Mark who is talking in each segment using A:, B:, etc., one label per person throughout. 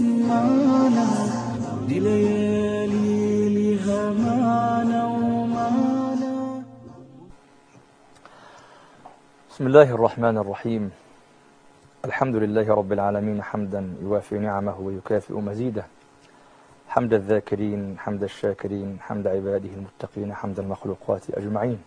A: تسمعنا دي ليالي ليها معنى ومعنى
B: بسم الله الرحمن الرحيم الحمد لله رب العالمين حمدا يوافي نعمه ويكافئ مزيده حمد الذاكرين حمد الشاكرين حمد عباده المتقين حمد المخلوقات أجمعين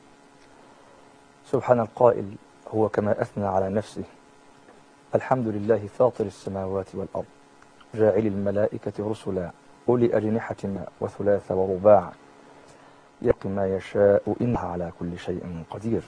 B: سبحان القائل هو كما أثنى على نفسه الحمد لله فاطر السماوات والأرض جاعل الملائكة رسلا أولي أجنحة وثلاث ورباع يقي ما يشاء إنه على كل شيء قدير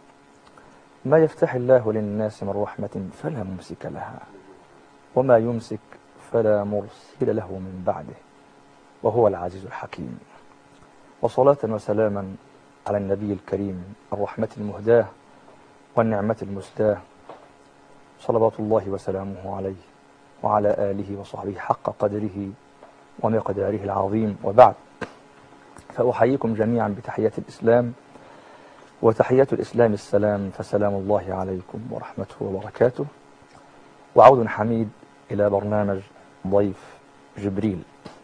B: ما يفتح الله للناس من رحمة فلا ممسك لها وما يمسك فلا مرسل له من بعده وهو العزيز الحكيم وصلاة وسلاما على النبي الكريم الرحمة المهداة والنعمة المسداة صلوات الله وسلامه عليه وعلى آله وصحبه حق قدره ومقداره العظيم وبعد فأحييكم جميعا بتحية الإسلام وتحية الإسلام السلام فسلام الله عليكم ورحمته وبركاته وعود حميد إلى برنامج ضيف جبريل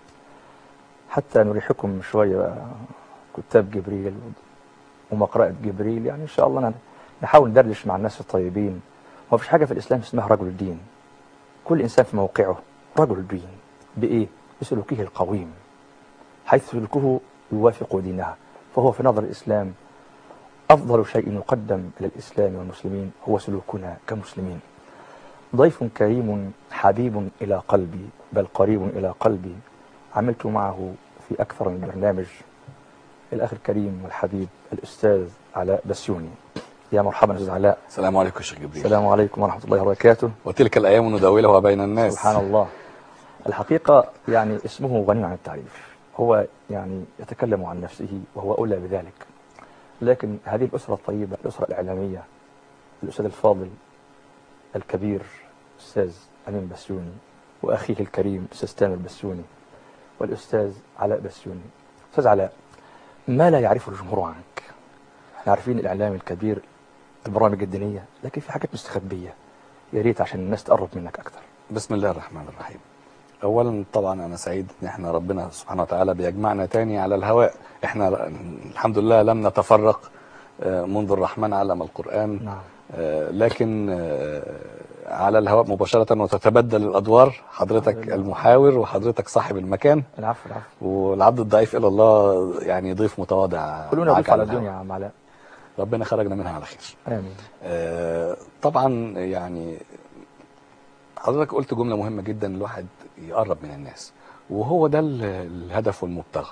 B: حتى نريحكم شوية كتاب جبريل ومقرأة جبريل يعني إن شاء الله نحاول ندردش مع الناس الطيبين ما فيش حاجة في الإسلام اسمها رجل الدين كل إنسان في موقعه رجل الدين بإيه؟ بسلوكه القويم حيث سلوكه يوافق دينها فهو في نظر الإسلام أفضل شيء يقدم إلى الإسلام والمسلمين هو سلوكنا كمسلمين ضيف كريم حبيب إلى قلبي بل قريب إلى قلبي عملت معه في أكثر من برنامج الأخ الكريم والحبيب الأستاذ علاء بسيوني يا مرحبا أستاذ علاء
C: السلام عليكم يا شيخ جبريل
B: السلام عليكم ورحمة الله وبركاته
C: وتلك الأيام نداولها بين الناس
B: سبحان الله الحقيقة يعني اسمه غني عن التعريف هو يعني يتكلم عن نفسه وهو أولى بذلك لكن هذه الأسرة الطيبة الأسرة الإعلامية الأستاذ الفاضل الكبير أستاذ أمين بسيوني وأخيه الكريم أستاذ تامر بسيوني والأستاذ علاء بسيوني أستاذ علاء ما لا يعرفه الجمهور عنك احنا عارفين الإعلام الكبير البرامج الدينية لكن في حاجات مستخبية يا ريت عشان الناس تقرب منك أكتر
C: بسم الله الرحمن الرحيم اولا طبعا انا سعيد ان احنا ربنا سبحانه وتعالى بيجمعنا تاني على الهواء احنا الحمد لله لم نتفرق منذ الرحمن علم القرآن
B: نعم
C: لكن على الهواء مباشرة وتتبدل الأدوار حضرتك المحاور وحضرتك صاحب المكان
B: العفو العفو
C: والعبد الضعيف إلى الله يعني ضيف متواضع
B: كلنا
C: معاك
B: ضيف على
C: الهواء.
B: الدنيا يا عم علاء
C: ربنا خرجنا منها على خير
B: آمين
C: آه، طبعا يعني حضرتك قلت جملة مهمة جدا الواحد يقرب من الناس وهو ده ال- الهدف والمبتغى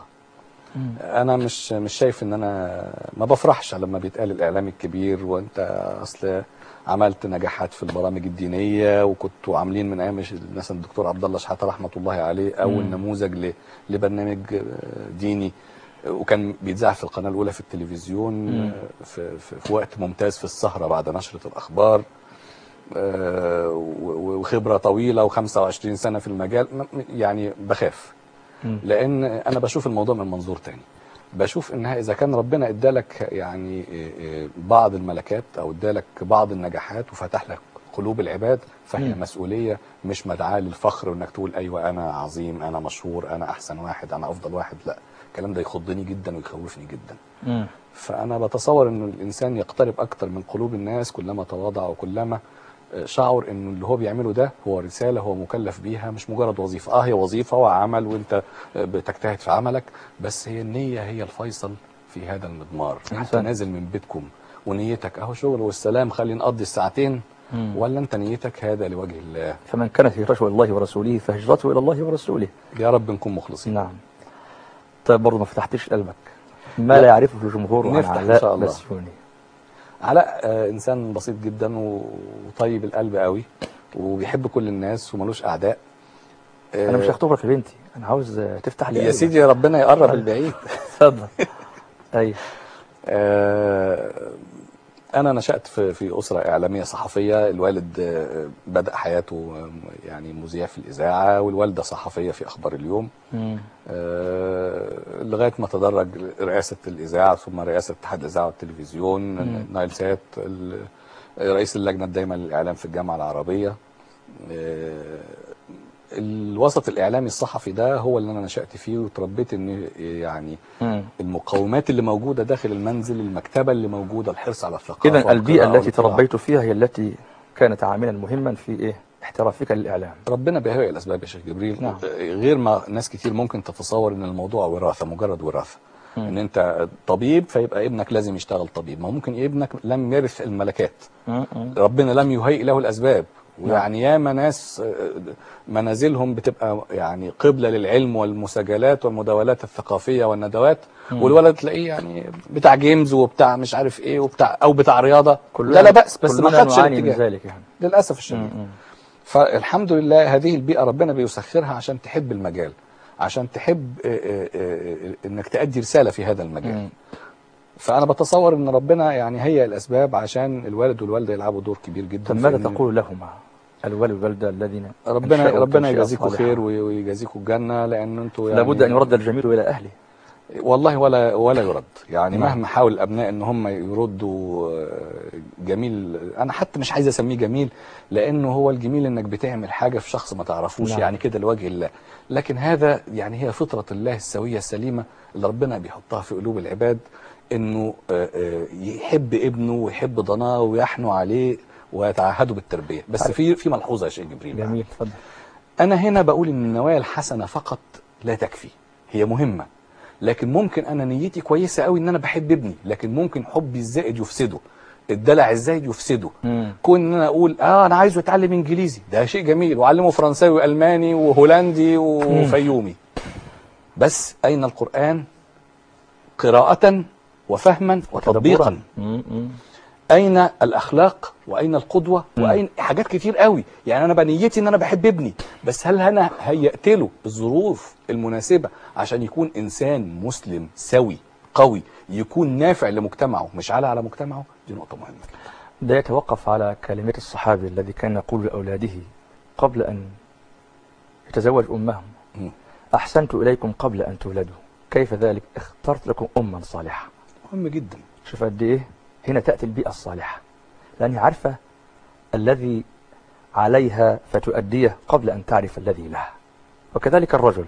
C: انا مش مش شايف ان انا ما بفرحش لما بيتقال الاعلام الكبير وانت اصل عملت نجاحات في البرامج الدينيه وكنتوا عاملين من ايام مثلا الدكتور عبد الله شحاته رحمه الله عليه اول
B: مم.
C: نموذج ل- لبرنامج آه، ديني وكان بيتذاع في القناه الاولى في التلفزيون
B: مم.
C: آه، في, في, في وقت ممتاز في السهره بعد نشره الاخبار آه، و- وخبره طويله و25 سنه في المجال م- يعني بخاف
B: مم.
C: لان انا بشوف الموضوع من منظور تاني بشوف انها اذا كان ربنا ادالك يعني إيه إيه بعض الملكات او ادالك بعض النجاحات وفتح لك قلوب العباد فهي
B: مم.
C: مسؤوليه مش مدعاه للفخر وانك تقول ايوه انا عظيم انا مشهور انا احسن واحد انا افضل واحد لا الكلام ده يخضني جدا ويخوفني جدا
B: مم.
C: فانا بتصور ان الانسان يقترب اكتر من قلوب الناس كلما تواضع وكلما شعر ان اللي هو بيعمله ده هو رساله هو مكلف بيها مش مجرد وظيفه اه هي وظيفه وعمل وانت بتجتهد في عملك بس هي النيه هي الفيصل في هذا المضمار انت
B: أحسن.
C: نازل من بيتكم ونيتك اهو شغل والسلام خلي نقضي الساعتين
B: مم.
C: ولا انت نيتك هذا لوجه الله
B: فمن كانت هجرته إلى الله ورسوله فهجرته إلى الله ورسوله
C: يا رب نكون مخلصين
B: نعم طيب برضه ما فتحتش قلبك ما لا يعرفه الجمهور عن
C: نفتح إن
B: علاء
C: شاء الله.
B: بسيوني
C: علاء آه، انسان بسيط جدا و- وطيب القلب قوي وبيحب كل الناس وملوش اعداء
B: أنا مش
C: آه،
B: هخطبك يا بنتي أنا عاوز آه، تفتح لي
C: يا
B: قلبك.
C: سيدي ربنا يقرب البعيد
B: اتفضل أيوه
C: آه، أنا نشأت في في أسرة إعلامية صحفية الوالد آه، بدأ حياته آه، يعني مذيع في الإذاعة والوالدة صحفية في أخبار اليوم
B: مم.
C: آه، لغاية ما تدرج رئاسة الإذاعة ثم رئاسة اتحاد الإذاعة والتلفزيون
B: مم.
C: نايل سات ال- رئيس اللجنة الدايمة للإعلام في الجامعة العربية آه، الوسط الاعلامي الصحفي ده هو اللي انا نشات فيه وتربيت ان يعني
B: مم.
C: المقومات اللي موجوده داخل المنزل المكتبه اللي موجوده الحرص على الثقافه
B: إذا البيئة
C: والقراءة
B: التي
C: والاطلاع.
B: تربيت فيها هي التي كانت عاملا مهما في إيه احترافك للإعلام
C: ربنا بيهيئ الاسباب يا شيخ جبريل
B: نعم.
C: غير ما ناس كتير ممكن تتصور ان الموضوع وراثه مجرد وراثه ان انت طبيب فيبقى ابنك لازم يشتغل طبيب ما ممكن ابنك لم يرث الملكات
B: مم. مم.
C: ربنا لم يهيئ له الاسباب ويعني ياما ناس آه، منازلهم بتبقى يعني قبله للعلم والمساجلات والمداولات الثقافيه والندوات والولد تلاقيه يعني بتاع جيمز وبتاع مش عارف ايه وبتاع او بتاع رياضه لا لا باس بس ما
B: كلنا
C: خدش
B: نعاني من
C: الاتجاه
B: ذلك يعني
C: للاسف الشديد
B: مم.
C: فالحمد لله هذه البيئة ربنا بيسخرها عشان تحب المجال عشان تحب آه، آه، آه، انك تأدي رسالة في هذا المجال
B: مم.
C: فأنا بتصور ان ربنا يعني هيئ الأسباب عشان الوالد والوالدة يلعبوا دور كبير جدا
B: طب
C: في
B: ماذا
C: إن
B: تقول لهما الوالد والوالدة الذين
C: ربنا
B: أنشأوا
C: ربنا
B: تنشئة
C: يجازيكم
B: صالحة؟
C: خير وي- ويجازيكم الجنة لأن انتوا يعني
B: لابد أن يرد الجميل إلى أهله
C: والله ولا ولا يرد يعني
B: نعم.
C: مهما حاول الابناء ان هم يردوا آه، جميل انا حتى مش عايز اسميه جميل لانه هو الجميل انك بتعمل حاجه في شخص ما تعرفوش
B: نعم.
C: يعني كده لوجه الله لكن هذا يعني هي فطره الله السويه السليمه اللي ربنا بيحطها في قلوب العباد انه آه، آه، يحب ابنه ويحب ضناه ويحنو عليه ويتعهدوا بالتربيه بس في في ملحوظه يا شيخ جبريل بقى.
B: جميل تفضل
C: أنا هنا بقول إن النوايا الحسنة فقط لا تكفي هي مهمة لكن ممكن أنا نيتي كويسة قوي إن أنا بحب ابني لكن ممكن حبي الزائد يفسده الدلع الزايد يفسده
B: مم.
C: كون ان انا اقول اه انا عايزه يتعلم انجليزي ده شيء جميل وعلمه فرنساوي والماني وهولندي وفيومي بس اين القران قراءه وفهما وتطبيقا
B: مم. مم.
C: اين الاخلاق واين القدوه واين حاجات كتير قوي يعني انا بنيتي ان انا بحب ابني بس هل انا هيأت له الظروف المناسبه عشان يكون انسان مسلم سوي قوي يكون نافع لمجتمعه مش على على مجتمعه دي نقطه مهمه
B: ده يتوقف على كلمات الصحابي الذي كان يقول لأولاده قبل أن يتزوج أمهم
C: مم.
B: أحسنت إليكم قبل أن تولدوا كيف ذلك اخترت لكم أما صالحة
C: مهم جدا
B: شوف قد إيه هنا تأتي البيئة الصالحة لأنها عارفة الذي عليها فتؤديه قبل أن تعرف الذي لها وكذلك الرجل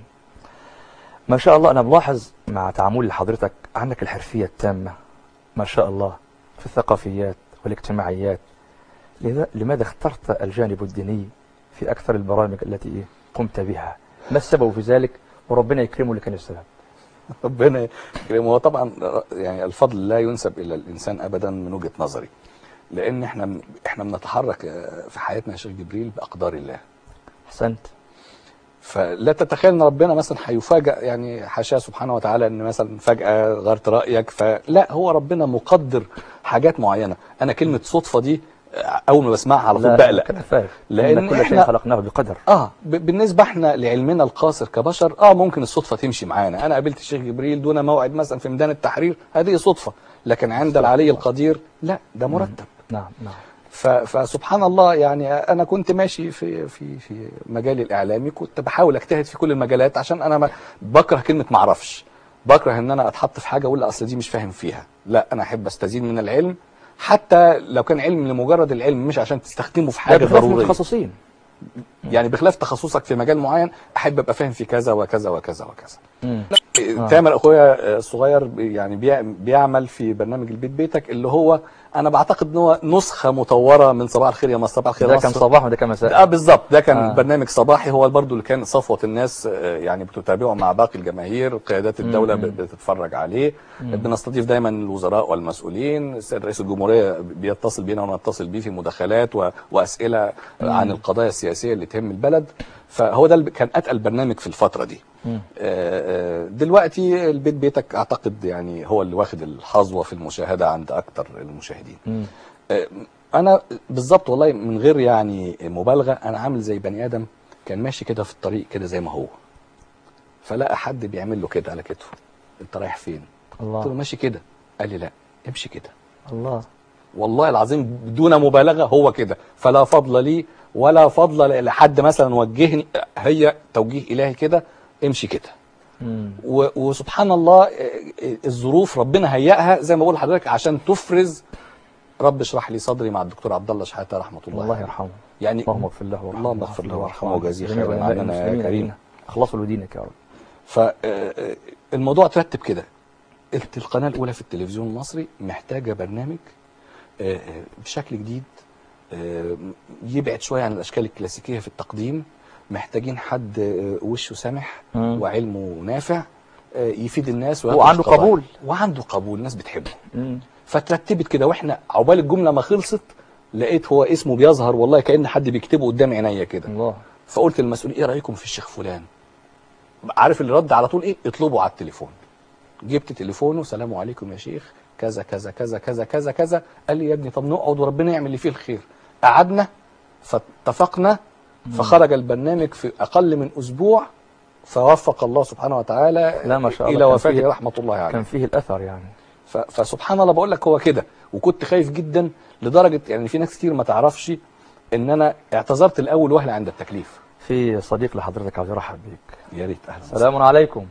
B: ما شاء الله أنا بلاحظ مع تعامل حضرتك عندك الحرفية التامة ما شاء الله في الثقافيات والاجتماعيات لذا- لماذا اخترت الجانب الديني في أكثر البرامج التي إيه قمت بها ما السبب في ذلك وربنا يكرمه اللي كان السبب
C: ربنا يكرمه هو طبعا يعني الفضل لا ينسب الى الانسان ابدا من وجهه نظري لان احنا احنا بنتحرك في حياتنا يا شيخ جبريل باقدار الله
B: أحسنت
C: فلا تتخيل ان ربنا مثلا هيفاجئ يعني حاشاه سبحانه وتعالى ان مثلا فجاه غيرت رايك فلا هو ربنا مقدر حاجات معينه انا كلمه صدفه دي اول ما بسمعها على طول
B: لا
C: بقلق
B: كده فارغ
C: لأن
B: لأن كل شيء
C: إحنا-
B: خلقناه بقدر
C: اه ب- بالنسبه احنا لعلمنا القاصر كبشر اه ممكن الصدفه تمشي معانا انا قابلت الشيخ جبريل دون موعد مثلا في ميدان التحرير هذه صدفه لكن عند العلي القدير لا ده مرتب
B: نعم نعم
C: ف- فسبحان الله يعني انا كنت ماشي في في في مجالي الاعلامي كنت بحاول اجتهد في كل المجالات عشان انا ما بكره كلمه ما اعرفش بكره ان انا اتحط في حاجه اقول لا اصل دي مش فاهم فيها لا انا احب استزيد من العلم حتى لو كان علم لمجرد العلم مش عشان تستخدمه في حاجه
B: بخلاف
C: ضروريه
B: المتخصصين
C: يعني بخلاف تخصصك في مجال معين احب ابقى فاهم في كذا وكذا وكذا وكذا
B: مم. آه.
C: تامر اخويا الصغير بي- يعني بيع- بيعمل في برنامج البيت بيتك اللي هو انا بعتقد ان هو نسخه مطوره من صباح الخير يا مصر صباح الخير
B: ده
C: يا
B: كان
C: مصر
B: صباح وده كان مساء
C: اه بالظبط ده كان
B: آه.
C: آه. برنامج صباحي هو برضو اللي كان صفوه الناس آه، يعني بتتابعه مع باقي الجماهير قيادات الدوله
B: مم.
C: ب- بتتفرج عليه بنستضيف دايما الوزراء والمسؤولين السيد رئيس الجمهوريه بيتصل بينا ونتصل بيه في مداخلات و... واسئله عن القضايا السياسيه اللي تهم البلد فهو ده اللي كان اتقل برنامج في الفتره دي
B: مم.
C: آه، آه، دلوقتي البيت بيتك اعتقد يعني هو اللي واخد الحظوه في المشاهده عند اكتر المشاهدين
B: مم.
C: آه، انا بالظبط والله من غير يعني مبالغه انا عامل زي بني ادم كان ماشي كده في الطريق كده زي ما هو فلقى حد بيعمل له كده على كتفه انت رايح فين قلت له
B: الله
C: ماشي كده قال لي لا امشي كده
B: الله
C: والله العظيم بدون مبالغه هو كده فلا فضل لي ولا فضل لحد مثلا وجهني هي توجيه الهي كده امشي كده
B: مم.
C: و- وسبحان الله آه، آه، الظروف ربنا هيئها زي ما بقول لحضرتك عشان تفرز رب اشرح لي صدري مع الدكتور عبد الله شحاته رحمه الله
B: الله
C: عليه.
B: يرحمه
C: يعني
B: اللهم اغفر له وارحمه
C: اللهم اغفر له وارحمه وجازيه
B: جميع
C: خيرا
B: علماء
C: عننا يا
B: المسلمين
C: كريم
B: دينه. اخلصوا له دينك يا رب
C: فالموضوع ترتب كده قلت القناه الاولى في التلفزيون المصري محتاجه برنامج آه، آه، بشكل جديد آه، يبعد شويه عن الاشكال الكلاسيكيه في التقديم محتاجين حد آه، وشه سامح
B: مم.
C: وعلمه نافع آه، يفيد الناس
B: وعنده
C: ويناقش قضايا.
B: قبول.
C: وعنده قبول الناس بتحبه
B: مم.
C: فترتبت كده واحنا عقبال الجمله ما خلصت لقيت هو اسمه بيظهر والله كان حد بيكتبه قدام عينيا كده
B: الله
C: فقلت للمسؤول ايه رايكم في الشيخ فلان عارف اللي رد على طول ايه اطلبوا على التليفون جبت تليفونه سلام عليكم يا شيخ كذا كذا كذا كذا كذا كذا قال لي يا ابني طب نقعد وربنا يعمل اللي فيه الخير قعدنا فاتفقنا فخرج البرنامج في اقل من اسبوع فوفق الله سبحانه وتعالى
B: لا ما شاء الله
C: الى
B: كان
C: وفاته
B: فيه-
C: رحمه الله عليه
B: كان فيه الاثر يعني
C: ف- فسبحان الله بقول لك هو كده وكنت خايف جدا لدرجه يعني في ناس كتير ما تعرفش ان انا اعتذرت الاول وهله عند التكليف
B: في صديق لحضرتك عاوز يرحب بيك
C: يا ريت اهلا وسهلا.
B: السلام عليكم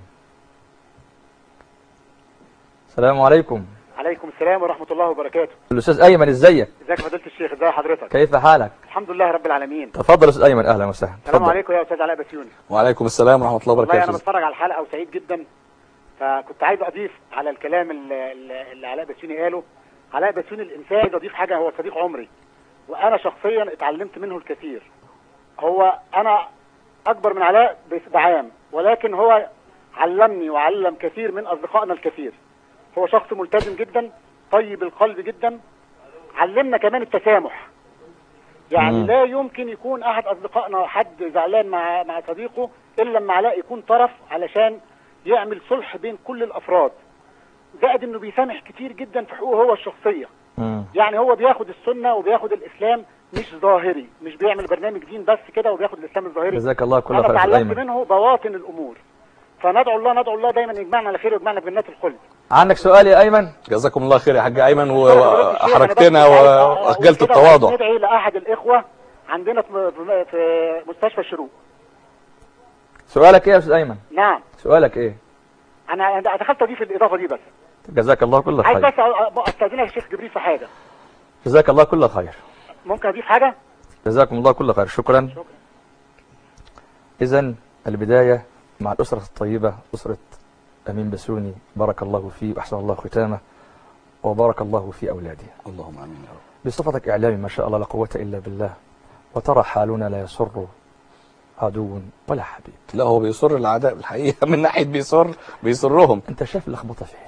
B: السلام عليكم
D: عليكم السلام ورحمة الله وبركاته
B: الاستاذ ايمن ازيك
D: ازيك يا فضيلة الشيخ ازي حضرتك
B: كيف حالك
D: الحمد لله رب العالمين
B: تفضل استاذ ايمن اهلا وسهلا
D: السلام
B: تفضل.
D: عليكم يا استاذ علاء بسيوني
C: وعليكم السلام ورحمه الله
D: والله انا
C: وبركاته
D: بتفرج على الحلقة وسعيد جدا فكنت عايز اضيف على الكلام اللي, اللي علاء بسيوني قاله علاء بسيوني الانسان عايز اضيف حاجة هو صديق عمري وانا شخصيا اتعلمت منه الكثير هو انا اكبر من علاء بس- بعام ولكن هو علمني وعلم كثير من اصدقائنا الكثير هو شخص ملتزم جدا طيب القلب جدا علمنا كمان التسامح يعني
B: مم.
D: لا يمكن يكون احد اصدقائنا حد زعلان مع مع صديقه الا لما علاء يكون طرف علشان يعمل صلح بين كل الافراد زائد انه بيسامح كتير جدا في حقوقه هو الشخصيه
B: مم.
D: يعني هو بياخد السنه وبياخد الاسلام مش ظاهري مش بيعمل برنامج دين بس كده وبياخد الاسلام الظاهري
B: جزاك الله كل
D: انا
B: خير يا أستاذ
D: اتعلمت
B: ايمن
D: منه بواطن الامور فندعو الله ندعو الله دايما يجمعنا على خير ويجمعنا في جنات الخلد
B: عندك سؤال يا ايمن
C: جزاكم الله خير يا حاج ايمن و-
D: أنا بقول لك الشيخ، أنا
C: واحرجتنا
D: بس عايز أقول
C: واخجلت
D: كده
C: التواضع
D: ندعي لاحد الاخوه عندنا في في- في مستشفى الشروق
B: سؤالك ايه يا استاذ ايمن
D: نعم
B: سؤالك ايه
D: انا أنا دخلت اضيف الاضافه دي بس
B: جزاك الله كل
D: عايز
B: خير
D: بس أ- استاذنك يا شيخ جبريل في حاجه
B: جزاك الله كل خير
D: ممكن اضيف حاجه
B: جزاكم الله كل خير شكرا
D: شكرا.
B: إذا البداية مع الأسرة الطيبة أسرة أمين بسوني بارك الله فيه وأحسن الله ختامه وبارك الله في أولاده
C: اللهم امين يا رب
B: بصفتك إعلامي ما شاء الله لا قوة إلا بالله وترى حالنا لا يسر عدو ولا حبيب
C: لا هو بيصر الاعداء الحقيقه من ناحيه بيصر بيصرهم
B: أنت شايف اللخبطة فين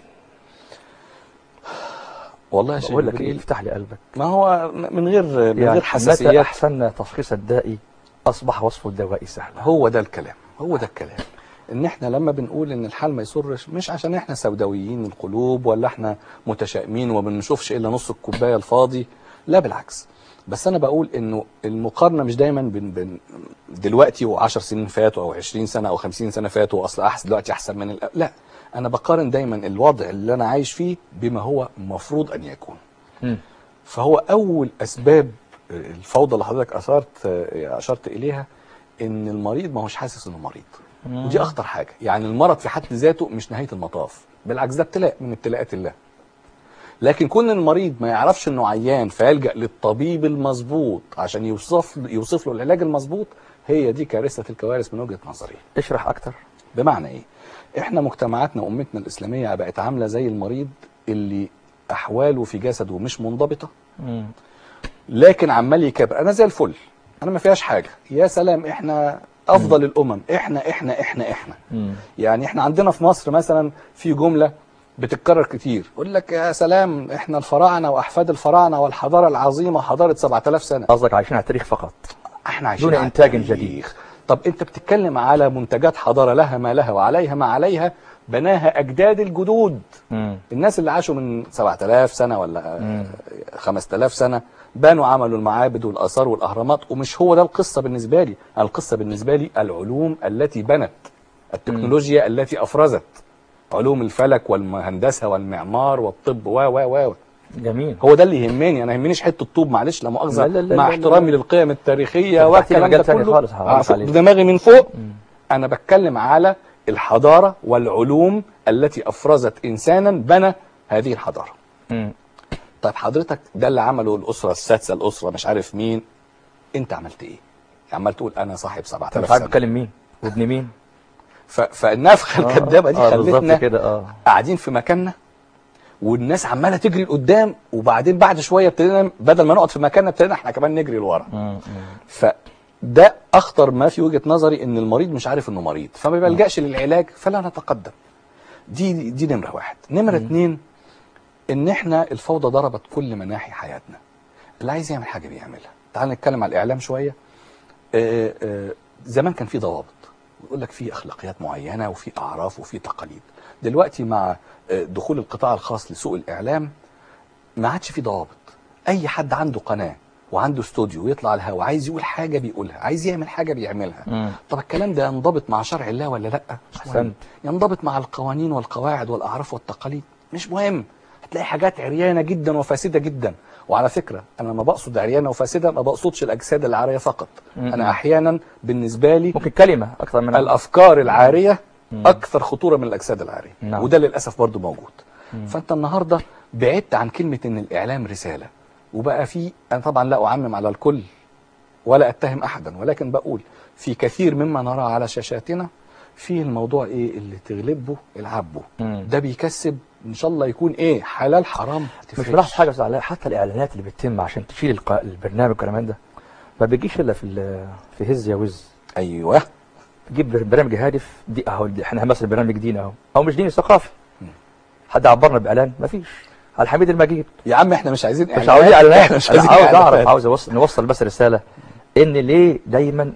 C: والله يا شيخ
B: بقول لك إيه
C: جبريل،
B: افتح لي قلبك
C: ما هو من غير من
B: يعني
C: غير
B: متى
C: حساسيات
B: أحسننا تشخيص الداء أصبح وصف الدواء سهلا
C: هو ده الكلام هو ده الكلام ان احنا لما بنقول ان الحال ما يسرش مش عشان احنا سوداويين القلوب ولا احنا متشائمين وما بنشوفش الا نص الكوبايه الفاضي لا بالعكس بس انا بقول انه المقارنه مش دايما بين بين دلوقتي و10 سنين فاتوا او 20 سنه او 50 سنه فاتوا اصل احسن دلوقتي احسن من الأ... لا انا بقارن دايما الوضع اللي انا عايش فيه بما هو مفروض ان يكون
B: مم.
C: فهو اول اسباب الفوضى اللي حضرتك اثرت اشرت اليها ان المريض ما هوش حاسس انه مريض ودي اخطر حاجه يعني المرض في حد ذاته مش نهايه المطاف بالعكس ده ابتلاء من ابتلاءات الله لكن كون المريض ما يعرفش انه عيان فيلجا للطبيب المظبوط عشان يوصف يوصف له العلاج المظبوط هي دي كارثه الكوارث من وجهه نظري
B: اشرح أكتر
C: بمعنى ايه احنا مجتمعاتنا وامتنا الاسلاميه بقت عامله زي المريض اللي احواله في جسده مش منضبطه
B: مم.
C: لكن عمال يكبر انا زي الفل انا ما فيهاش حاجه يا سلام احنا افضل الامم احنا احنا احنا احنا
B: مم.
C: يعني احنا عندنا في مصر مثلا في جمله بتتكرر كتير يقول لك يا سلام احنا الفراعنه واحفاد الفراعنه والحضاره العظيمه حضاره 7000 سنه
B: قصدك عايشين على التاريخ فقط
C: احنا عايشين
B: دون
C: على
B: إنتاج
C: التاريخ.
B: جديد.
C: طب انت بتتكلم على منتجات حضاره لها ما لها وعليها ما عليها بناها اجداد الجدود
B: مم.
C: الناس اللي عاشوا من 7000 سنة ولا
B: مم.
C: 5000 سنة بنوا عملوا المعابد والآثار والأهرامات ومش هو ده القصة بالنسبة لي القصة بالنسبة لي العلوم التي بنت التكنولوجيا التي أفرزت علوم الفلك والهندسة والمعمار والطب و و و
B: جميل
C: هو ده اللي يهمني انا يهمنيش حته طوب معلش لا مؤاخذه
B: لا لا لا
C: مع
B: لا لا
C: احترامي
B: لا.
C: للقيم التاريخيه
B: فتحت لي
C: والكلام
B: مجال
C: ده
B: تاني
C: كله
B: خالص، هقول
C: عفوا،
B: عليه.
C: دماغي من فوق انا بتكلم على الحضاره والعلوم التي افرزت انسانا بنى هذه الحضاره
B: مم.
C: طيب حضرتك ده اللي عمله الاسره السادسه الاسره مش عارف مين انت عملت ايه عمال تقول انا صاحب
B: انت
C: 7000
B: مش عارف
C: سنه
B: بتكلم مين وابن مين
C: ف... فالنفخه
B: آه،
C: الكدابه دي
B: آه، بالظبط
C: خلتنا
B: كده اه
C: قاعدين في مكاننا والناس عماله تجري لقدام وبعدين بعد شويه ابتدينا بدل ما نقعد في مكاننا ابتدينا احنا كمان نجري لورا
B: مم، مم.
C: فده اخطر ما في وجهه نظري ان المريض مش عارف انه مريض فما بيلجاش للعلاج فلا نتقدم دي دي نمره واحد نمره اتنين ان احنا الفوضى ضربت كل مناحي حياتنا اللي عايز يعمل حاجه بيعملها تعال نتكلم على الاعلام شويه آه، آه، زمان كان في ضوابط يقول لك في اخلاقيات معينه وفي اعراف وفي تقاليد دلوقتي مع آه، دخول القطاع الخاص لسوق الاعلام ما عادش في ضوابط اي حد عنده قناه وعنده استوديو ويطلع على الهواء عايز يقول حاجه بيقولها عايز يعمل حاجه بيعملها
B: مم.
C: طب الكلام ده ينضبط مع شرع الله ولا لا مش مهم.
B: أحسنت.
C: ينضبط مع القوانين والقواعد والاعراف والتقاليد مش مهم هتلاقي حاجات عريانه جدا وفاسده جدا وعلى فكره انا لما بقصد عريانه وفاسده ما بقصدش الاجساد العاريه فقط
B: مم.
C: انا احيانا بالنسبه لي
B: ممكن كلمة أكثر من
C: الافكار العاريه اكثر خطوره من الاجساد العاريه
B: نعم.
C: وده للاسف برضو موجود فانت النهارده بعدت عن كلمه ان الاعلام رساله وبقى في انا طبعا لا اعمم على الكل ولا اتهم احدا ولكن بقول في كثير مما نرى على شاشاتنا في الموضوع ايه اللي تغلبه العبه
B: مم.
C: ده بيكسب ان شاء الله يكون ايه حلال حرام
B: مش
C: تفرقش.
B: ملاحظ حاجة بس عليها حتى الإعلانات اللي بتتم عشان تشيل الق... البرنامج والكلام ده ما بيجيش إلا في ال... في هز يا وز
C: ايوه
B: تجيب برنامج هادف دي اهو دي احنا مثلا برنامج ديني اهو او مش ديني ثقافي حد عبرنا باعلان مفيش على الحميد المجيد
C: يا عم احنا مش عايزين
B: مش عاوزين اعلانات
C: مش
B: انا
C: عايزين
B: عاوز
C: إعلانات.
B: اعرف عاوز اوصل نوصل بس رساله ان ليه دايما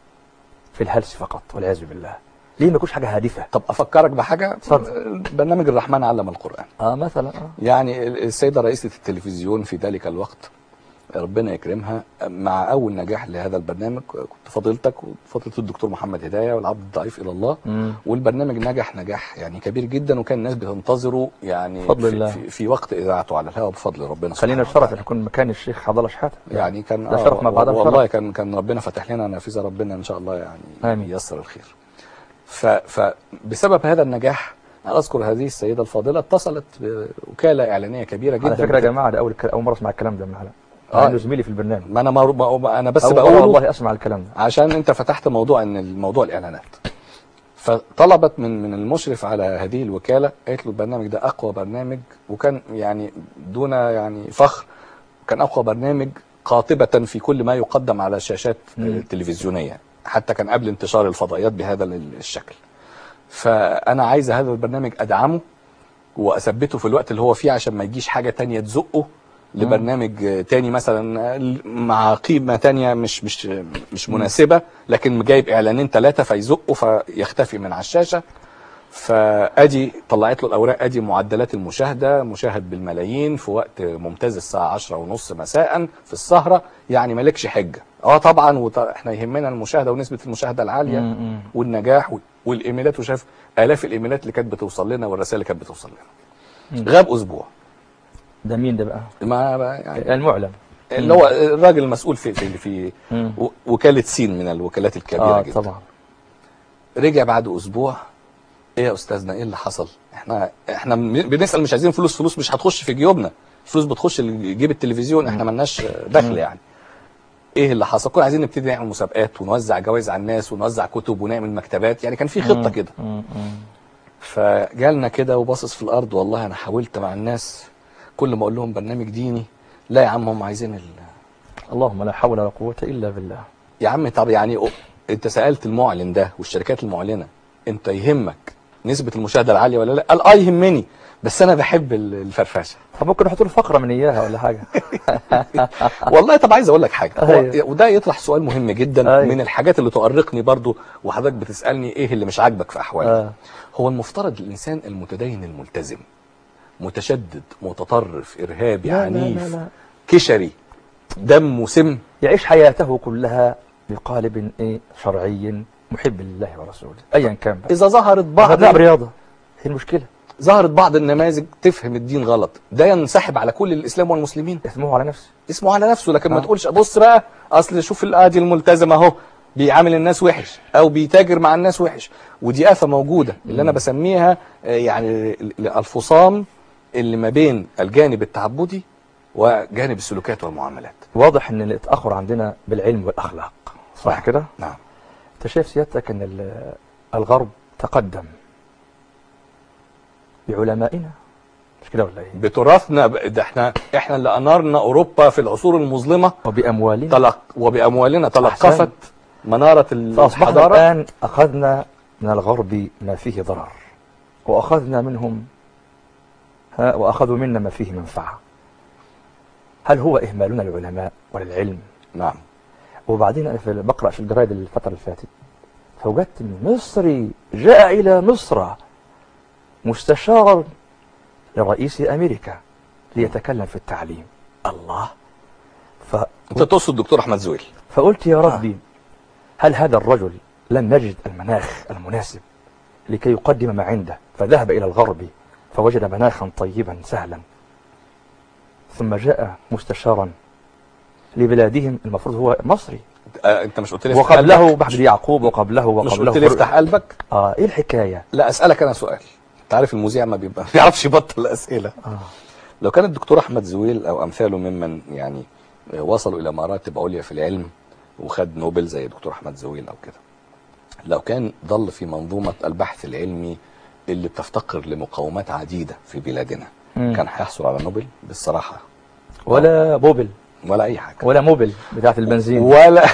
B: في الهلس فقط والعياذ بالله ليه ما يكونش حاجه هادفه
C: طب افكرك بحاجه
B: اتفضل.
C: برنامج الرحمن علم القران
B: اه مثلا اه
C: يعني السيدة رئيسة التلفزيون في ذلك الوقت ربنا يكرمها مع أول نجاح لهذا البرنامج كنت فضيلتك وفضيلة الدكتور محمد هداية والعبد الضعيف إلى الله
B: مم.
C: والبرنامج نجح نجاح يعني كبير جدا وكان الناس بتنتظره يعني
B: بفضل
C: في,
B: الله.
C: في, في وقت إذاعته على الهواء بفضل ربنا
B: خلينا
C: سبحانه
B: نشرف ان نكون مكان الشيخ عبد الله شحاته
C: يعني كان
B: ده شرف ما بعده
C: والله
B: شرف.
C: كان كان ربنا فتح لنا نافذه ربنا ان شاء الله يعني
B: آمين.
C: ييسر الخير ف فبسبب هذا النجاح انا اذكر هذه السيده الفاضله اتصلت بوكاله اعلانيه كبيره جدا
B: على فكره يا جماعه ده اول اول مره اسمع الكلام ده معنا
C: آه.
B: اه زميلي في البرنامج
C: ما انا ما ما- انا بس
B: أول مرة
C: بقوله
B: والله اسمع الكلام ده
C: عشان انت فتحت موضوع ان الموضوع الاعلانات فطلبت من من المشرف على هذه الوكاله قالت له البرنامج ده اقوى برنامج وكان يعني دون يعني فخر كان اقوى برنامج قاطبه في كل ما يقدم على الشاشات
B: مم.
C: التلفزيونيه حتى كان قبل انتشار الفضائيات بهذا ال- الشكل فانا عايز هذا البرنامج ادعمه واثبته في الوقت اللي هو فيه عشان ما يجيش حاجه تانية تزقه لبرنامج تاني مثلا مع قيمه تانية مش مش مش مناسبه لكن جايب اعلانين ثلاثه فيزقه فيختفي من على الشاشه فادي طلعت له الاوراق ادي معدلات المشاهده مشاهد بالملايين في وقت ممتاز الساعه 10 ونص مساء في السهره يعني مالكش حجه اه طبعا وط- احنا يهمنا المشاهده ونسبه المشاهده العاليه
B: مم، مم.
C: والنجاح وال- والايميلات وشاف الاف الايميلات اللي كانت بتوصل لنا والرسائل اللي كانت بتوصل لنا غاب اسبوع
B: ده مين ده بقى
C: ما يعني
B: المعلم
C: اللي هو الراجل المسؤول في في في
B: مم.
C: و- وكاله سين من الوكالات الكبيره
B: اه
C: جدا
B: طبعا
C: رجع بعد اسبوع ايه يا استاذنا ايه اللي حصل احنا احنا م- بنسال مش عايزين فلوس فلوس مش هتخش في جيوبنا فلوس بتخش جيب التلفزيون احنا ملناش دخل يعني ايه اللي حصل كنا عايزين نبتدي نعمل مسابقات ونوزع جوائز على الناس ونوزع كتب ونعمل مكتبات يعني كان في خطه كده
B: مم، مم.
C: فجالنا كده وباصص في الارض والله انا حاولت مع الناس كل ما اقول لهم برنامج ديني لا يا عم هم عايزين ال...
B: اللهم لا حول ولا قوه الا بالله
C: يا عم طب يعني أو- انت سالت المعلن ده والشركات المعلنه انت يهمك نسبه المشاهده العاليه ولا لا؟ قال اه يهمني بس انا بحب ال- الفرفشه
B: طب ممكن نحط له فقره من اياها ولا حاجه
C: والله طب عايز اقول لك حاجه هو
B: أيوة.
C: وده يطرح سؤال مهم جدا
B: أيوة.
C: من الحاجات اللي تؤرقني برضو وحضرتك بتسالني ايه اللي مش عاجبك في احوالي
B: آه.
C: هو المفترض الانسان المتدين الملتزم متشدد متطرف ارهابي
B: لا، لا،
C: عنيف
B: لا، لا.
C: كشري دم وسم
B: يعيش حياته كلها بقالب ايه شرعي محب لله ورسوله ايا كان بقى
C: اذا ظهرت
B: بعض
C: بعض
B: نلعب رياضه هي المشكله
C: ظهرت بعض النماذج تفهم الدين غلط ده ينسحب على كل الاسلام والمسلمين
B: اسمه على نفسه
C: اسمه على نفسه لكن ما
B: آه.
C: تقولش بص بقى اصل شوف الادي الملتزم اهو بيعامل الناس وحش او بيتاجر مع الناس وحش ودي آفة موجودة اللي انا بسميها آه، يعني ال- ال- الفصام اللي ما بين الجانب التعبدي وجانب السلوكات والمعاملات
B: واضح ان التاخر عندنا بالعلم والاخلاق صح كده
C: نعم
B: انت شايف سيادتك ان ال- الغرب تقدم بعلمائنا مش كده ولا ايه
C: بتراثنا ب- ده احنا احنا اللي انرنا اوروبا في العصور المظلمه
B: وباموالنا
C: تلق وباموالنا تلقفت
B: أحسنت.
C: مناره
B: فاصبحنا
C: الحضاره
B: الان اخذنا من الغرب ما فيه ضرر واخذنا منهم ها واخذوا منا ما فيه منفعه هل هو اهمالنا العلماء وللعلم
C: نعم
B: وبعدين أنا في بقرا في الجرايد الفتره اللي فاتت فوجدت ان مصري جاء الى مصر مستشارا لرئيس امريكا ليتكلم في التعليم الله ف...
C: انت تقصد الدكتور احمد زويل
B: فقلت يا ربي هل هذا الرجل لم يجد المناخ المناسب لكي يقدم ما عنده فذهب إلى الغرب فوجد مناخا طيبا سهلا ثم جاء مستشارا لبلادهم المفروض هو مصري
C: آه انت مش قلت لي افتح
B: وقبله
C: قلبك؟
B: محمد يعقوب وقبله
C: مش
B: وقبله
C: قلت لي افتح قلبك
B: اه ايه الحكايه
C: لا اسالك انا سؤال انت عارف المذيع ما بيبقى ما بيعرفش يبطل اسئله
B: آه.
C: لو كان الدكتور احمد زويل او امثاله ممن يعني وصلوا الى مراتب عليا في العلم وخد نوبل زي الدكتور احمد زويل او كده لو كان ضل في منظومه البحث العلمي اللي بتفتقر لمقاومات عديده في بلادنا
B: مم.
C: كان هيحصل على نوبل بالصراحه
B: ولا بوبل
C: ولا اي حاجه
B: ولا موبل بتاعت البنزين
C: ولا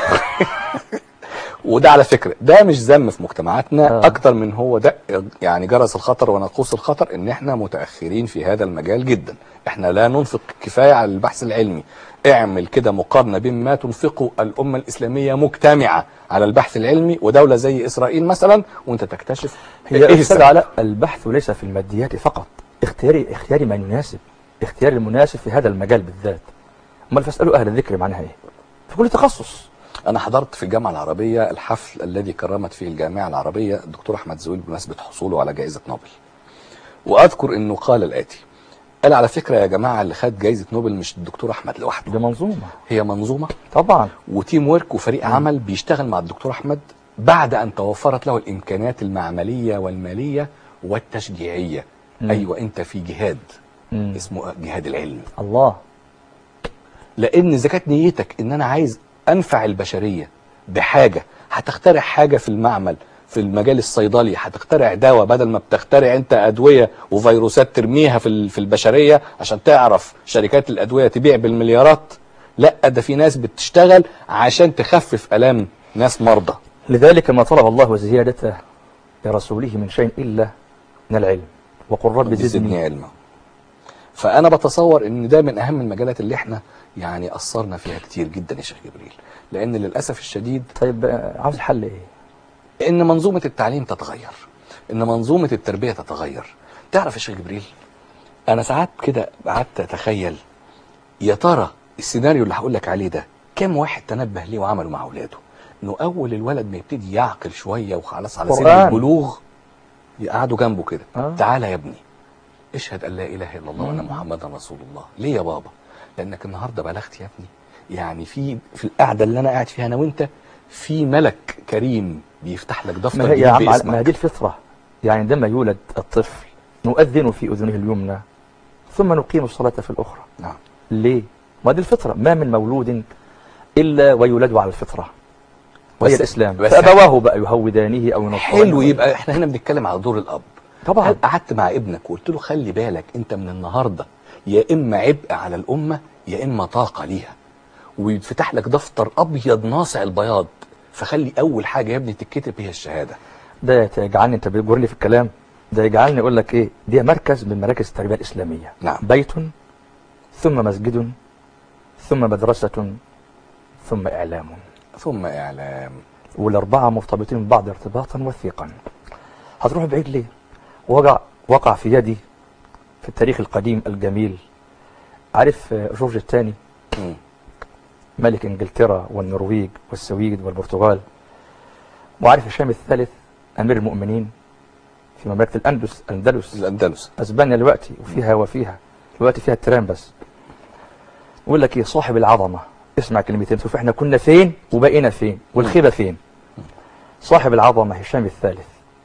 C: وده على فكره ده مش ذم في مجتمعاتنا
B: آه.
C: آه. اكتر من هو ده يعني جرس الخطر وناقوس الخطر ان احنا متاخرين في هذا المجال جدا احنا لا ننفق كفايه على البحث العلمي اعمل كده مقارنه بين ما تنفقه الامه الاسلاميه مجتمعه على البحث العلمي ودوله زي اسرائيل مثلا وانت تكتشف
B: هي
C: ايه
B: أستاذ
C: السبب
B: علاء البحث ليس في الماديات فقط اختياري اختياري من يناسب اختياري المناسب في هذا المجال بالذات امال فاسالوا اهل الذكر معناها ايه في كل تخصص
C: انا حضرت في الجامعه العربيه الحفل الذي كرمت فيه الجامعه العربيه الدكتور احمد زويل بمناسبه حصوله على جائزه نوبل واذكر انه قال الاتي قال على فكره يا جماعه اللي خد جائزه نوبل مش الدكتور احمد لوحده
B: ده منظومه
C: هي منظومه
B: طبعا
C: وتيم ورك وفريق عمل بيشتغل مع الدكتور احمد بعد ان توفرت له الامكانيات المعمليه والماليه والتشجيعيه
B: مم.
C: ايوه انت في جهاد
B: مم.
C: اسمه جهاد العلم
B: الله
C: لان اذا كانت نيتك ان انا عايز انفع البشريه بحاجه هتخترع حاجه في المعمل في المجال الصيدلي هتخترع دواء بدل ما بتخترع انت ادويه وفيروسات ترميها في ال- في البشريه عشان تعرف شركات الادويه تبيع بالمليارات لا ده في ناس بتشتغل عشان تخفف الام ناس مرضى
B: لذلك ما طلب الله زيادته لرسوله من شيء الا من العلم وقل رب
C: زدني
B: زدني
C: علما فانا بتصور ان ده من اهم المجالات اللي احنا يعني اثرنا فيها كتير جدا يا شيخ جبريل لان للاسف الشديد
B: طيب آه، عاوز الحل ايه
C: ان منظومه التعليم تتغير ان منظومه التربيه تتغير تعرف يا شيخ جبريل انا ساعات كده قعدت اتخيل يا ترى السيناريو اللي هقول لك عليه ده كم واحد تنبه ليه وعمله مع اولاده انه اول الولد ما يبتدي يعقل شويه وخلاص على سن
B: قرآن.
C: البلوغ يقعدوا جنبه كده
B: آه.
C: تعالى يا ابني اشهد ان لا اله الا الله وان
B: مم.
C: محمدا رسول الله ليه يا بابا لانك النهارده بلغت يا ابني يعني في في القعده اللي انا قاعد فيها انا وانت في ملك كريم بيفتح لك دفتر
B: ما هي
C: جديد
B: يا عم على-
C: باسمك
B: ما هي دي الفطرة يعني عندما يولد الطفل نؤذن في أذنه اليمنى ثم نقيم الصلاة في الأخرى
C: نعم
B: ليه؟ ما دي الفطرة ما من مولود إلا ويولد على الفطرة وهي
C: بس-
B: الإسلام
C: بس-
B: فأبواه بقى يهودانه أو ينصرانه
C: حلو يبقى احنا هنا بنتكلم على دور الاب
B: طبعا
C: هل قعدت مع ابنك وقلت له خلي بالك انت من النهارده يا اما عبء على الامه يا اما طاقه ليها ويتفتح لك دفتر ابيض ناصع البياض فخلي اول حاجه يا ابني تتكتب هي الشهاده
B: ده يجعلني أنت بتجرني في الكلام ده يجعلني أقول لك إيه دي مركز من مراكز التربية الإسلامية
C: نعم.
B: بيت ثم مسجد ثم مدرسة ثم إعلام
C: ثم اعلام
B: والأربعة مرتبطين ببعض ارتباطا وثيقا هتروح بعيد ليه وقع وقع في يدي في التاريخ القديم الجميل عارف آه، جورج الثاني
C: مم.
B: ملك انجلترا والنرويج والسويد والبرتغال وعارف هشام الثالث امير المؤمنين في مملكه الاندلس الاندلس
C: الاندلس
B: اسبانيا دلوقتي وفيها وفيها دلوقتي فيها الترام بس يقول لك ايه صاحب العظمه اسمع كلمتين شوف احنا كنا فين وبقينا فين والخيبه فين صاحب العظمه هشام الثالث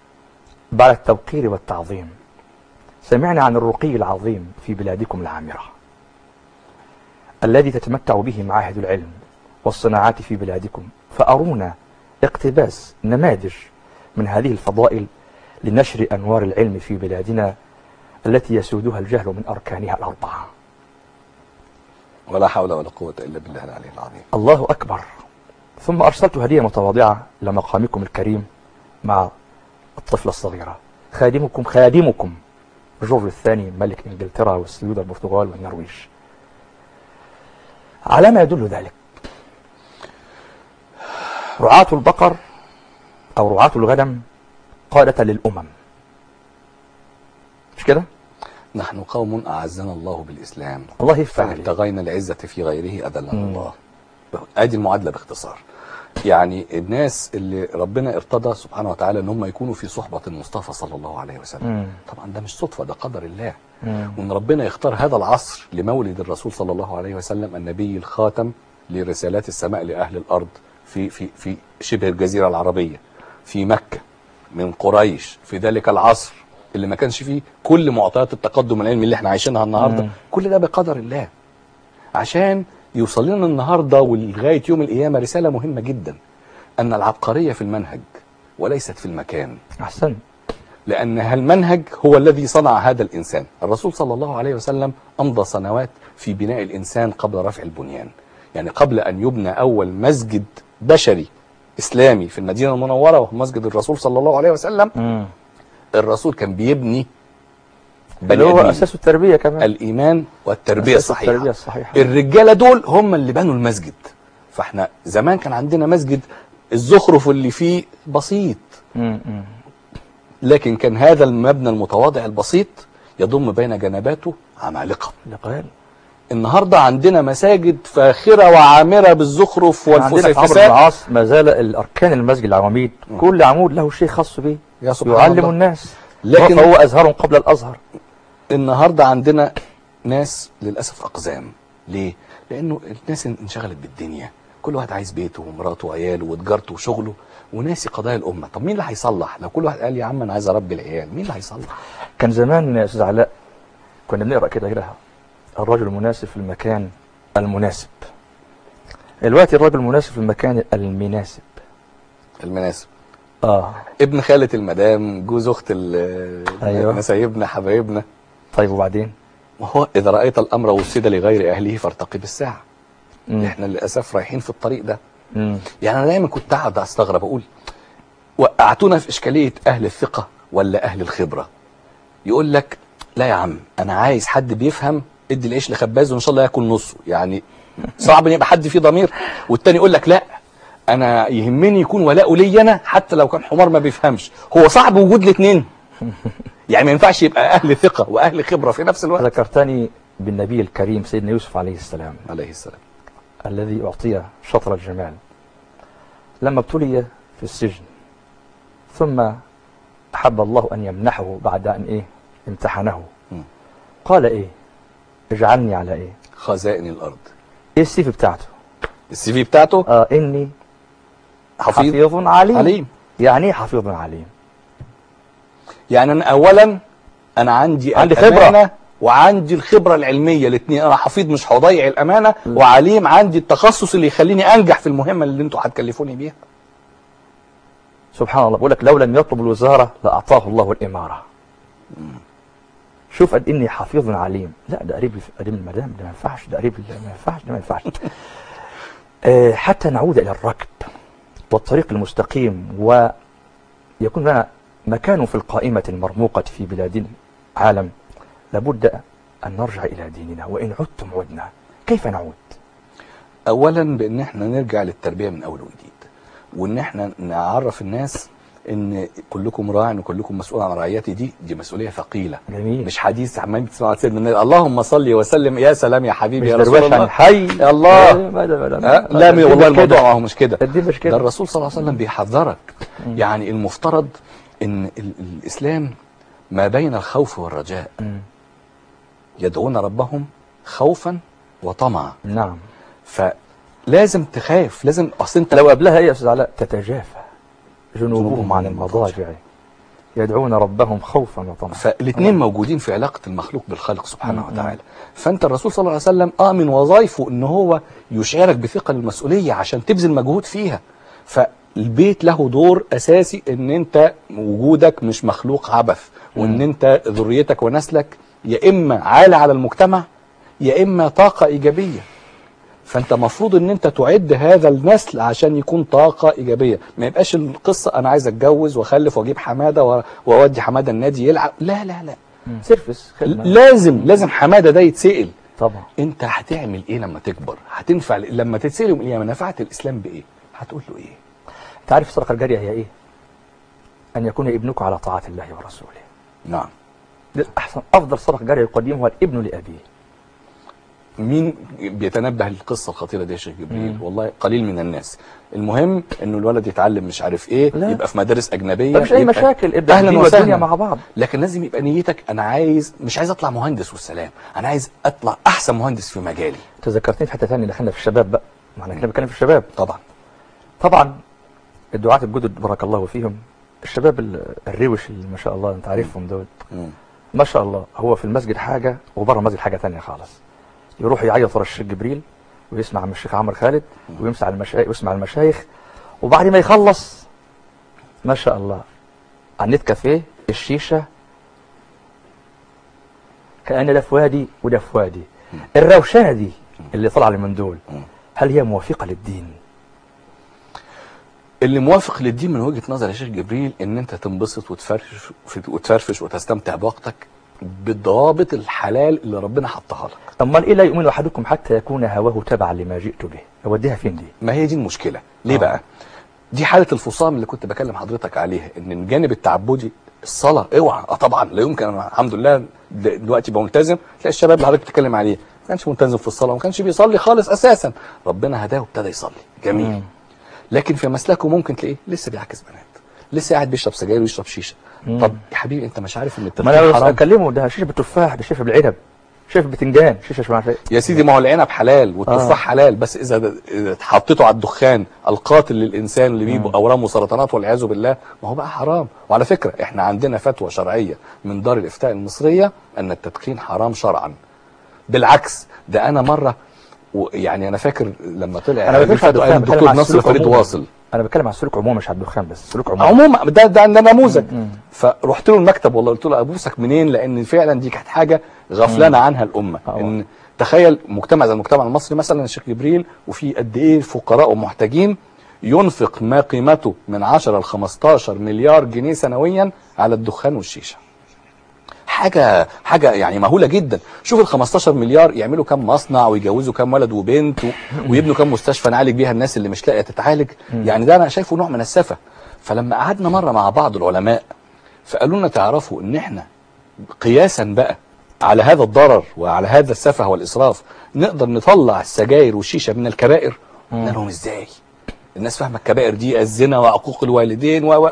B: بعد التوقير والتعظيم سمعنا عن الرقي العظيم في بلادكم العامره الذي تتمتع به معاهد العلم والصناعات في بلادكم فأرونا اقتباس نماذج من هذه الفضائل لنشر أنوار العلم في بلادنا التي يسودها الجهل من أركانها الأربعة
C: ولا حول ولا قوة إلا بالله العلي العظيم
B: الله أكبر ثم أرسلت هدية متواضعة إلى مقامكم الكريم مع الطفلة الصغيرة خادمكم خادمكم جورج الثاني ملك إنجلترا والسيود البرتغال والنرويج على ما يدل ذلك رعاة البقر أو رعاة الغنم قادة للأمم مش كده؟
C: نحن قوم أعزنا الله بالإسلام
B: الله يفتح
C: فإن
B: عليك
C: ابتغينا العزة في غيره أذلنا
B: مم.
C: الله ادي المعادله باختصار يعني الناس اللي ربنا ارتضى سبحانه وتعالى ان هم يكونوا في صحبه المصطفى صلى الله عليه وسلم
B: مم.
C: طبعا ده مش صدفه ده قدر الله
B: مم.
C: وان ربنا يختار هذا العصر لمولد الرسول صلى الله عليه وسلم النبي الخاتم لرسالات السماء لاهل الارض في في في شبه الجزيره العربيه في مكه من قريش في ذلك العصر اللي ما كانش فيه كل معطيات التقدم العلمي اللي احنا عايشينها النهارده
B: مم.
C: كل ده بقدر الله عشان يوصل لنا النهارده ولغايه يوم القيامه رساله مهمه جدا ان العبقريه في المنهج وليست في المكان
B: أحسن
C: لأن المنهج هو الذي صنع هذا الإنسان الرسول صلى الله عليه وسلم أمضى سنوات في بناء الإنسان قبل رفع البنيان يعني قبل أن يبنى أول مسجد بشري إسلامي في المدينة المنورة وهو مسجد الرسول صلى الله عليه وسلم
B: مم.
C: الرسول كان بيبني بني
B: اللي هو
C: آدمين.
B: أساس التربية كمان
C: الإيمان والتربية
B: أساس
C: الصحيحة
B: التربية الصحيحة
C: الرجالة دول هم اللي بنوا المسجد فاحنا زمان كان عندنا مسجد الزخرف اللي فيه بسيط
B: مم. مم.
C: لكن كان هذا المبنى المتواضع البسيط يضم بين جنباته عمالقة
B: لقال
C: النهاردة عندنا مساجد فاخرة وعامرة بالزخرف
B: عندنا في عمرو بن
C: والفسيفساء
B: العاص ما زال الأركان المسجد العواميد كل عمود له شيء خاص به
C: يا سبحان
B: يعلم
C: الله
B: الناس
C: لكن-
B: هو أزهر قبل الأزهر
C: النهاردة عندنا ناس للأسف أقزام ليه؟ لأنه الناس انشغلت بالدنيا كل واحد عايز بيته ومراته وعياله وتجارته وشغله وناسي قضايا الأمة طب مين اللي هيصلح لو كل واحد قال يا عم أنا عايز أربي العيال مين اللي هيصلح
B: كان زمان يا أستاذ علاء كنا بنقرأ كده كده الرجل المناسب في المكان المناسب دلوقتي الرجل المناسب في المكان المناسب
C: المناسب
B: اه
C: ابن خالة المدام جوز أخت ال-
B: أيوة.
C: نسايبنا حبايبنا
B: طيب وبعدين
C: وهو إذا رأيت الأمر وسد لغير أهله فارتقب الساعة
B: مم.
C: احنا للأسف رايحين في الطريق ده
B: مم.
C: يعني أنا دايما كنت أقعد أستغرب أقول وقعتونا في إشكالية أهل الثقة ولا أهل الخبرة يقول لك لا يا عم أنا عايز حد بيفهم ادي العيش لخباز وإن شاء الله ياكل نصه يعني صعب ان يبقى حد فيه ضمير والتاني يقول لك لا انا يهمني يكون ولاء لي انا حتى لو كان حمار ما بيفهمش هو صعب وجود الاثنين يعني ما ينفعش يبقى اهل ثقه واهل خبره في نفس الوقت
B: ذكرتني بالنبي الكريم سيدنا يوسف عليه السلام
C: عليه السلام
B: الذي أعطي شطر الجمال لما ابتلي في السجن ثم أحب الله أن يمنحه بعد أن إيه امتحنه
C: مم.
B: قال إيه اجعلني على إيه
C: خزائن الارض
B: إيه السيف بتاعته
C: السي في بتاعته
B: آه إني
C: حفيظ
B: حفيظ عليم
C: عليم
B: يعني إيه حفيظ عليم
C: يعني انا اولا انا عندي
B: عندي
C: الأمانة
B: خبرة.
C: وعندي الخبره العلميه الاثنين انا حفيظ مش هضيع الامانه وعليم عندي التخصص اللي يخليني انجح في المهمه اللي انتوا هتكلفوني بيها
B: سبحان الله بقول لك لو لم يطلب الوزارة لأعطاه الله الإمارة شوف قد إني حفيظ عليم لا ده قريب قريب المدام ده ما ينفعش ده قريب ما ينفعش ده ما ينفعش آه، حتى نعود إلى الركب والطريق المستقيم ويكون لنا مكان في القائمة المرموقة في بلاد العالم لابد أن نرجع إلى ديننا وإن عدتم عدنا كيف نعود؟
C: اولا بان احنا نرجع للتربيه من اول وجديد وان احنا نعرف الناس ان كلكم راع وكلكم مسؤول عن رعيته دي دي مسؤوليه ثقيله
B: جميل
C: مش حديث عمال تسمع عن سيدنا النبي اللهم صل وسلم يا سلام يا حبيبي
B: مش
C: يا رسول
B: درويش
C: الله
B: عن حي
C: يا الله.
B: ما ده- ما ده-
C: أه؟
B: ما
C: لا
B: ده-
C: والله
B: مش
C: الموضوع
B: كده.
C: ما هو مش كده
B: دي مش
C: ده
B: كده
C: الرسول صلى الله عليه وسلم بيحذرك يعني المفترض ان ال- الاسلام ما بين الخوف والرجاء
B: مم.
C: يدعون ربهم خوفا وطمعا
B: نعم
C: فلازم تخاف لازم اصل انت
B: لو قبلها ايه يا استاذ علاء تتجافى جنوبهم
C: جنوبهم
B: عن
C: عن
B: المضاجع يدعون ربهم خوفا وطمعا
C: فالاثنين موجودين في علاقه المخلوق بالخالق سبحانه وتعالى فانت الرسول صلى الله عليه وسلم اه من وظائفه ان هو يشعرك بثقل المسؤوليه عشان تبذل مجهود فيها فالبيت له دور اساسي ان انت وجودك مش مخلوق عبث وان انت ذريتك ونسلك يا اما عالة على المجتمع يا اما طاقه ايجابيه فانت مفروض ان انت تعد هذا النسل عشان يكون طاقه ايجابيه ما يبقاش القصه انا عايز اتجوز واخلف واجيب حماده و- واودي حماده النادي يلعب لا لا لا
B: مم. سيرفس خدمة
C: لازم لازم حماده ده يتسال
B: طبعا
C: انت هتعمل ايه لما تكبر هتنفع لما تتسال يوم القيامه نفعت الاسلام بايه هتقول له ايه
B: انت عارف الصدقه الجاريه هي ايه؟ ان يكون ابنك على طاعه الله ورسوله
C: نعم
B: ده احسن افضل صدقه جاريه يقدمها الابن لابيه
C: مين بيتنبه للقصه الخطيره دي يا شيخ جبريل
B: مم.
C: والله قليل من الناس المهم انه الولد يتعلم مش عارف ايه
B: لا.
C: يبقى في مدارس اجنبيه
B: مفيش اي
C: يبقى
B: مشاكل ابدا
C: اهلا
B: الدين والدنيا
C: وسهلا
B: مع بعض
C: لكن لازم يبقى نيتك انا عايز مش عايز اطلع مهندس والسلام انا عايز اطلع احسن مهندس في مجالي
B: تذكرتني في حته ثانيه دخلنا في الشباب بقى ما احنا كنا بنتكلم في الشباب
C: طبعا
B: طبعا الدعاة الجدد بارك الله فيهم الشباب ال- الروش اللي ما شاء الله انت عارفهم دول
C: مم.
B: ما شاء الله هو في المسجد حاجه وبره المسجد حاجه ثانيه خالص يروح يعيط ورا الشيخ جبريل ويسمع من الشيخ عمرو خالد ويمسع المشايخ ويسمع المشايخ وبعد ما يخلص ما شاء الله على النت كافيه الشيشه كأن ده في وادي وده في وادي الروشنه دي اللي طلع لي من دول هل هي موافقه للدين؟
C: اللي موافق للدين من وجهه نظر يا شيخ جبريل ان انت تنبسط وتفرفش وتفرفش وتستمتع بوقتك بالضوابط الحلال اللي ربنا حطها لك
B: امال ايه لا يؤمن احدكم حتى يكون هواه تبعا لما جئت به اوديها فين دي
C: ما هي دي المشكله ليه
B: آه.
C: بقى دي حاله الفصام اللي كنت بكلم حضرتك عليها ان الجانب التعبدي الصلاه اوعى اه طبعا لا يمكن أنا الحمد لله د- دلوقتي بقى ملتزم تلاقي الشباب اللي حضرتك بتتكلم عليه ما كانش ملتزم في الصلاه وما كانش بيصلي خالص اساسا ربنا هداه وابتدى يصلي جميل
B: مم.
C: لكن في مسلكه ممكن تلاقيه لسه بيعكس بنات لسه قاعد بيشرب سجاير ويشرب شيشه
B: مم.
C: طب يا حبيبي انت مش عارف ان
B: ما
C: التدخين
B: انا
C: حرام
B: اكلمه ده شيشه بالتفاح ده شيشه بالعنب شيشه بتنجان شيشه مش عارف ايه
C: يا سيدي ما هو العنب حلال والتفاح
B: آه.
C: حلال بس اذا د- إذا حطيته على الدخان القاتل للانسان اللي بيجيب
B: مم.
C: اورام وسرطانات والعياذ بالله ما هو بقى حرام وعلى فكره احنا عندنا فتوى شرعيه من دار الافتاء المصريه ان التدخين حرام شرعا بالعكس ده انا مره و- يعني انا فاكر لما طلع
B: انا
C: هذه
B: بتكلم على
C: الفتوى
B: الدخان
C: أيام
B: بتكلم
C: الدكتور
B: على
C: نصر
B: السلوك
C: فريد
B: عموما.
C: واصل
B: انا بتكلم على السلوك عموما مش على الدخان بس السلوك عموما
C: عموما ده ده ده نموذج
B: مم.
C: فرحت له المكتب والله قلت له ابوسك منين لان فعلا دي كانت حاجه غفلانه عنها الامه
B: آه.
C: ان تخيل مجتمع زي المجتمع المصري مثلا يا شيخ جبريل وفي قد ايه فقراء ومحتاجين ينفق ما قيمته من 10 ل 15 مليار جنيه سنويا على الدخان والشيشه حاجه حاجه يعني مهوله جدا شوف ال 15 مليار يعملوا كام مصنع ويجوزوا كام ولد وبنت و... ويبنوا كام مستشفى نعالج بيها الناس اللي مش لاقيه تتعالج يعني ده انا شايفه نوع من السفه فلما قعدنا مره مع بعض العلماء فقالوا لنا تعرفوا ان احنا قياسا بقى على هذا الضرر وعلى هذا السفه والاسراف نقدر نطلع السجاير والشيشه من الكبائر قلنا لهم ازاي الناس فاهمه الكبائر دي الزنا وعقوق الوالدين و و-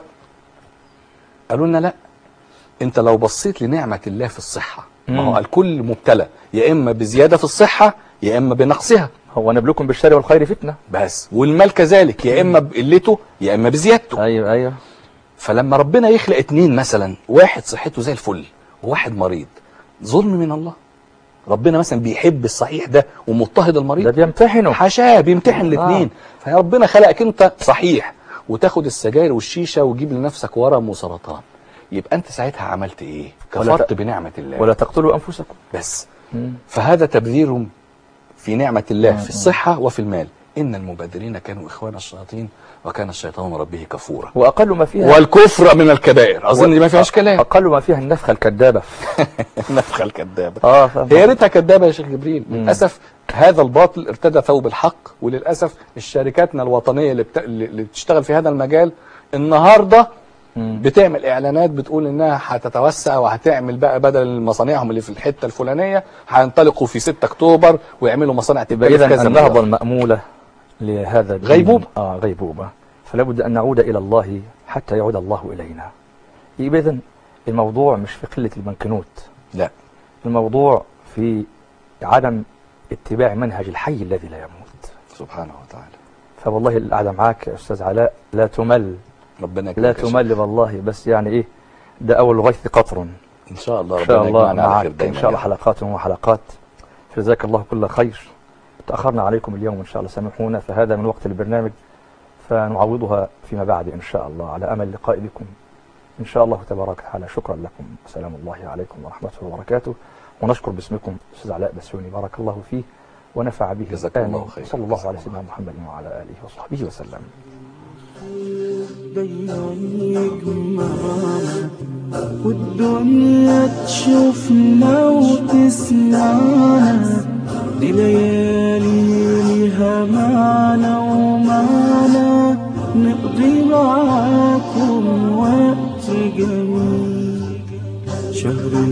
C: قالوا لنا لا انت لو بصيت لنعمه الله في الصحه ما هو
B: مم.
C: الكل مبتلى يا اما بزياده في الصحه يا اما بنقصها
B: هو نبلوكم بالشر والخير فتنه
C: بس والمال كذلك يا اما بقلته يا اما بزيادته
B: ايوه ايوه
C: فلما ربنا يخلق اتنين مثلا واحد صحته زي الفل وواحد مريض ظلم من الله ربنا مثلا بيحب الصحيح ده ومضطهد
B: ده
C: المريض
B: بيمتحنوا
C: حاشاه بيمتحن الاثنين
B: آه.
C: فربنا خلقك انت صحيح وتاخد السجاير والشيشه وتجيب لنفسك ورم وسرطان يبقى انت ساعتها عملت ايه
B: ولا
C: كفرت
B: ت-
C: بنعمه الله
B: ولا تقتلوا انفسكم
C: بس
B: مم.
C: فهذا تبذير في نعمة الله في الصحة وفي المال إن المبادرين كانوا إخوان الشياطين وكان الشيطان ربه كفورا
B: واقل ما فيها
C: والكفر من الكبائر أظن دي ما فيهاش كلام
B: اقل ما فيها النفخه الكذابه
C: نفخة الكذابة
B: اه فاهم.
C: هي ريتها كذابة يا شيخ جبريل للأسف هذا الباطل ارتدى ثوب الحق وللأسف الشركاتنا الوطنية اللي, بت... اللي بتشتغل في هذا المجال النهاردة
B: مم.
C: بتعمل اعلانات بتقول انها هتتوسع وهتعمل بقى بدل مصانعهم اللي في الحته الفلانيه هينطلقوا في 6 اكتوبر ويعملوا مصانع
B: يبقى
C: تكلف
B: اذا
C: كذا
B: النهضه
C: مليار.
B: الماموله لهذا الدين
C: غيبوبة.
B: اه غيبوبه فلا بد ان نعود الى الله حتى يعود الله الينا يبقى اذا الموضوع مش في قله البنكنوت
C: لا
B: الموضوع في عدم اتباع منهج الحي الذي لا يموت
C: سبحانه وتعالى
B: فوالله القعده معاك يا استاذ علاء لا تمل
C: ربنا
B: لا
C: يكرمك يا شيخ.
B: تمل والله بس يعني ايه ده أول الغيث قطر
C: ان شاء الله
B: إن شاء
C: ربنا
B: الله
C: يجمعنا على
B: معك
C: خير دايما
B: إن شاء الله
C: يا رب.
B: حلقات وحلقات فجزاك الله كل خير تأخرنا عليكم اليوم إن شاء الله سامحونا فهذا من وقت البرنامج فنعوضها فيما بعد إن شاء الله على أمل اللقاء بكم إن شاء الله تبارك وتعالى شكرا لكم سلام الله عليكم ورحمته وبركاته ونشكر باسمكم أستاذ علاء بسيوني بارك الله فيه ونفع به
C: جزاك الله
B: آمين.
C: خير.
B: صلى الله
C: جزاك
B: على
C: الله
B: سيدنا محمد وعلى آله وصحبه وسلم
A: دايما يجمعنا والدنيا تشوفنا وتسمعنا دي ليالي ليها معنى ومعنى نقضي معاكم وقت جميل شهر